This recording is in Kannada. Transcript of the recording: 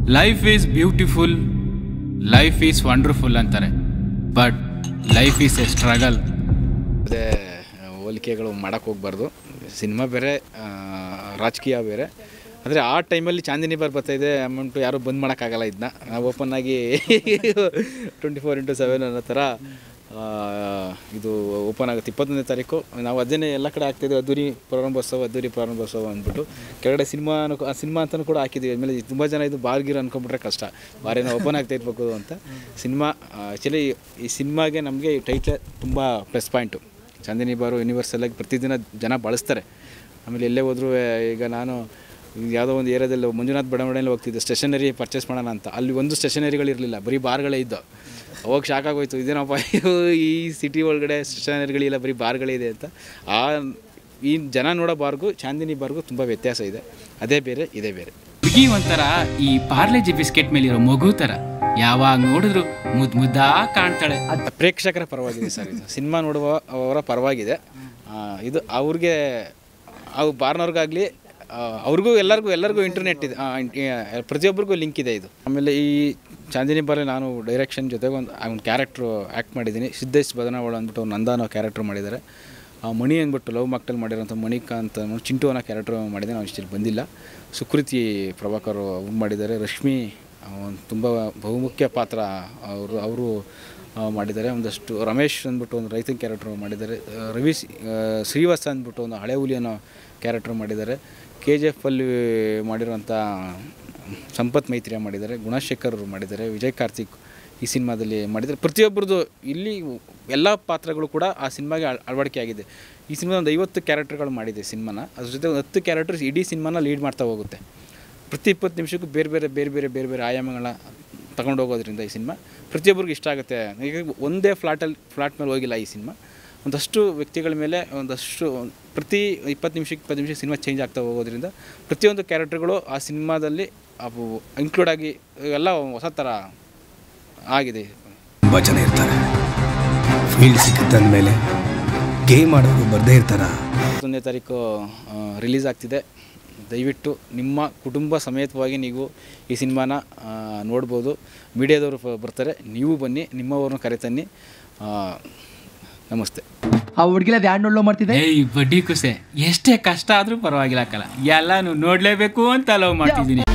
life is beautiful life is wonderful ಅಂತಾರೆ but life is a struggle ಅದೇ ಹೋಲಿಕೆಗಳು ಮಾಡೋಕ್ಕೆ ಹೋಗ್ಬಾರ್ದು ಸಿನಿಮಾ ಬೇರೆ ಆ, ರಾಜಕೀಯ ಬೇರೆ ಅಂದರೆ ಆ ಟೈಮಲ್ಲಿ ಚಾಂದಿನಿ ಬಾರ್ ಬರ್ತಾಯಿದೆ ಅಮೌಂಟು ಯಾರೂ ಬಂದ್ ಮಾಡೋಕ್ಕಾಗಲ್ಲ ಇದನ್ನ ನಾವು ಓಪನ್ ಆಗಿ ಟ್ವೆಂಟಿ ಫೋರ್ ಇಂಟು ಸೆವೆನ್ ಅನ್ನೋ ಥರ ಆ, ಇದು ಓಪನ್ ಆಗುತ್ತೆ ಇಪ್ಪತ್ತೊಂದನೇ ತಾರೀಕು ನಾವು ಅದನ್ನೇ ಎಲ್ಲ ಕಡೆ ಆಗ್ತಾಯಿದ್ವಿ ಅದ್ದೂರಿ ಪ್ರಾರಂಭೋತ್ಸವ ಅದ್ದೂರಿ ಪ್ರಾರಂಭೋತ್ಸವ ಅಂದ್ಬಿಟ್ಟು ಕೆಳಗಡೆ ಸಿನಿಮಾ ಆ ಸಿನಿಮಾ ಅಂತಲೂ ಕೂಡ ಹಾಕಿದ್ದೀವಿ ಆಮೇಲೆ ತುಂಬ ಜನ ಇದು ಬಾರ್ಗಿರ್ ಅನ್ಕೊಂಬಿಟ್ರೆ ಕಷ್ಟ ಬಾರೇನೋ ಓಪನ್ ಆಗ್ತಾ ಇರ್ಬೇಕು ಅಂತ ಸಿನಿಮಾ ಆ್ಯಕ್ಚುಲಿ ಈ ಸಿನಿಮಾಗೆ ನಮಗೆ ಈ ಟೈಟ್ಲೆ ತುಂಬ ಪ್ಲಸ್ ಪಾಯಿಂಟು ಚಾಂದಿನಿ ಬಾರು ಯೂನಿವರ್ಸಲ್ಲಾಗಿ ಪ್ರತಿದಿನ ಜನ ಬಳಸ್ತಾರೆ ಆಮೇಲೆ ಎಲ್ಲೇ ಹೋದ್ರೂ ಈಗ ನಾನು ಯಾವುದೋ ಒಂದು ಏರಿಯಾದಲ್ಲಿ ಮಂಜುನಾಥ್ ಬಡಾವಣೆಯಲ್ಲಿ ಹೋಗ್ತಿದ್ದೆ ಸ್ಟೇಷನರಿ ಪರ್ಚೇಸ್ ಮಾಡೋಣ ಅಂತ ಅಲ್ಲಿ ಒಂದು ಸ್ಟೇಷನರಿಗಳಿರಲಿಲ್ಲ ಬರೀ ಬಾರ್ಗಳೇ ಇದ್ದವು ಅವಾಗ ಶಾಕ್ ಆಗೋಯ್ತು ಇದೇನಪ್ಪ ಇದು ಈ ಸಿಟಿ ಒಳಗಡೆ ಸ್ಟೇಷನರಿಗಳಿಲ್ಲ ಬರೀ ಬಾರ್ಗಳಿದೆ ಅಂತ ಆ ಈ ಜನ ನೋಡೋ ಬಾರ್ಗೂ ಚಾಂದಿನಿ ಬಾರ್ಗೂ ತುಂಬ ವ್ಯತ್ಯಾಸ ಇದೆ ಅದೇ ಬೇರೆ ಇದೇ ಬೇರೆ ಹುಡುಗಿ ಒಂಥರ ಈ ಪಾರ್ಲೆಜಿ ಬಿಸ್ಕೆಟ್ ಮೇಲಿರೋ ಮಗು ಥರ ಯಾವಾಗ ನೋಡಿದ್ರು ಮುದ್ ಮುದ್ದಾ ಕಾಣ್ತಾಳೆ ಪ್ರೇಕ್ಷಕರ ಪರವಾಗಿದೆ ಸರ್ ಇದು ಸಿನಿಮಾ ನೋಡುವ ಅವರ ಪರವಾಗಿದೆ ಆ, ಇದು ಅವ್ರಿಗೆ ಅವು ಬಾರ್ನವ್ರಿಗಾಗಲಿ ಅವ್ರಿಗೂ ಎಲ್ಲರಿಗೂ ಎಲ್ಲರಿಗೂ ಇಂಟರ್ನೆಟ್ ಇದೆ ಆ, ಇನ್- ಈ- ಪ್ರತಿಯೊಬ್ಬರಿಗೂ ಲಿಂಕ್ ಇದೆ ಇದು ಆಮೇಲೆ ಈ ಚಾಂದಿನಿ ಬಾರಿ ನಾನು ಡೈರೆಕ್ಷನ್ ಜೊತೆಗೆ ಒಂದು ಒಂದು ಕ್ಯಾರೆಕ್ಟ್ರು ಆ್ಯಕ್ಟ್ ಮಾಡಿದ್ದೀನಿ ಸಿದ್ದೇಶ್ ಬದನಾವಳ ಅಂದ್ಬಿಟ್ಟು ಅವ್ರು ನಂದ ಅನ್ನೋ ಕ್ಯಾರೆಕ್ಟ್ರ್ ಮಾಡಿದ್ದಾರೆ ಆ ಮಣಿ ಅಂದ್ಬಿಟ್ಟು ಲವ್ ಮಕ್ಟಲ್ ಮಾಡಿರೋಂಥ ಮಣಿಕಾ ಅಂತ ಅಂದ್ಬಿಟ್ಟು ಚಿಂಟು ಅನ್ನೋ ಕ್ಯಾರೆಕ್ಟ್ರ್ ಮಾಡಿದ್ದೀನಿ ಅವ್ನು ಇಷ್ಟಿಲ್ಲಿ ಬಂದಿಲ್ಲ ಸುಕೃತಿ ಪ್ರಭಾಕರ್ ಅವ್ರು ಮಾಡಿದ್ದಾರೆ ರಶ್ಮಿ ಒಂದು ತುಂಬ ಬಹುಮುಖ್ಯ ಪಾತ್ರ ಅವರು ಅವರು ಆ, ಮಾಡಿದ್ದಾರೆ ಒಂದಷ್ಟು ರಮೇಶ್ ಅಂದ್ಬಿಟ್ಟು ಒಂದು ರೈತನ ಕ್ಯಾರೆಕ್ಟ್ರ್ ಮಾಡಿದ್ದಾರೆ ಆ, ರವಿ ಸಿ- ಆ, ಶ್ರೀವಾಸ ಅಂದ್ಬಿಟ್ಟು ಒಂದು ಹಳೆ ಹುಲಿ ಅನ್ನೋ ಕ್ಯಾರೆಕ್ಟ್ರ್ ಮಾಡಿದ್ದಾರೆ ಕೆ ಜಿ ಎಫಲ್ಲಿ ಮಾಡಿರುವಂಥ ಸಂಪತ್ ಮೈತ್ರಿಯ ಮಾಡಿದ್ದಾರೆ ಗುಣಶೇಖರ್ ಅವರು ಮಾಡಿದ್ದಾರೆ ವಿಜಯ್ ಕಾರ್ತಿಕ್ ಈ ಸಿನಿಮಾದಲ್ಲಿ ಮಾಡಿದ್ದಾರೆ ಪ್ರತಿಯೊಬ್ಬರದ್ದು ಇಲ್ಲಿ ಎಲ್ಲ ಪಾತ್ರಗಳು ಕೂಡ ಆ ಸಿನಿಮಾಗೆ ಅಳ- ಅಳವಡಿಕೆ ಆಗಿದೆ ಈ ಸಿನಿಮಾ ಒಂದು ಐವತ್ತು ಕ್ಯಾರೆಕ್ಟರ್ಗಳು ಮಾಡಿದೆ ಸಿನಿಮಾನ ಅದ್ರ ಜೊತೆ ಒಂದು ಹತ್ತು ಕ್ಯಾರೆಕ್ಟರ್ಸ್ ಇಡೀ ಸಿನಿಮಾನ ಲೀಡ್ ಮಾಡ್ತಾ ಹೋಗುತ್ತೆ ಪ್ರತಿ ಇಪ್ಪತ್ತು ನಿಮಿಷಕ್ಕೂ ಬೇರೆ ಬೇರೆ ಬೇರೆ ಬೇರೆ ಬೇರೆ ಬೇರೆ ಆಯಾಮಗಳನ್ನ ತಗೊಂಡು ಹೋಗೋದ್ರಿಂದ ಈ ಸಿನಿಮಾ ಪ್ರತಿಯೊಬ್ಬರಿಗೂ ಇಷ್ಟ ಆಗುತ್ತೆ ಈಗ ಒಂದೇ ಫ್ಲಾಟಲ್ಲಿ ಫ್ಲಾಟ್ ಮೇಲೆ ಹೋಗಿಲ್ಲ ಈ ಸಿನಿಮಾ ಒಂದಷ್ಟು ವ್ಯಕ್ತಿಗಳ ಮೇಲೆ ಒಂದಷ್ಟು ಪ್ರತಿ ಇಪ್ಪತ್ತು ನಿಮಿಷಕ್ಕೆ ಇಪ್ಪತ್ತು ನಿಮಿಷ ಸಿನಿಮಾ ಚೇಂಜ್ ಆಗ್ತಾ ಹೋಗೋದ್ರಿಂದ ಪ್ರತಿಯೊಂದು ಕ್ಯಾರೆಕ್ಟರ್ಗಳು ಆ ಸಿನಿಮಾದಲ್ಲಿ ಅವು ಇನ್ಕ್ಲೂಡ್ ಆಗಿ ಎಲ್ಲ ಹೊಸ ಥರ ಆಗಿದೆ ತುಂಬ ಜನ ಇರ್ತಾರೆ ಫೀಲ್ಡ್ ಸಿಕ್ಕಿದ್ದ ಮೇಲೆ ಗೇಮ್ ಆಡೋರು ಬರ್ದೇ ಇರ್ತಾರ ಹತ್ತೊಂದನೇ ತಾರೀಕು ರಿಲೀಸ್ ಆಗ್ತಿದೆ ದಯವಿಟ್ಟು ನಿಮ್ಮ ಕುಟುಂಬ ಸಮೇತವಾಗಿ ನೀವು ಈ ಸಿನಿಮಾನ ಆ, ನೋಡ್ಬೋದು ಮೀಡಿಯಾದವರು ಪ- ಬರ್ತಾರೆ ನೀವು ಬನ್ನಿ ನಿಮ್ಮವ್ರನ್ನ ಕರೆತನ್ನಿ ಆ, ನಮಸ್ತೆ ಆ ಹುಡುಗಿಲ ಯಾರು ನೋಡ್ಲೋ ಮಾಡ್ತಿದ್ದೆ ಏಯ್ ಬಡ್ಡಿ ಕುಸೆ ಎಷ್ಟೇ ಕಷ್ಟ ಆದ್ರೂ ಪರವಾಗಿಲ್ಲ ಕಲ ಎಲ್ಲಾನು ನೋಡ್ಲೇಬೇಕು ಅಂತ ಲವ್ ಮಾಡ್ತಿದ್ದೀನಿ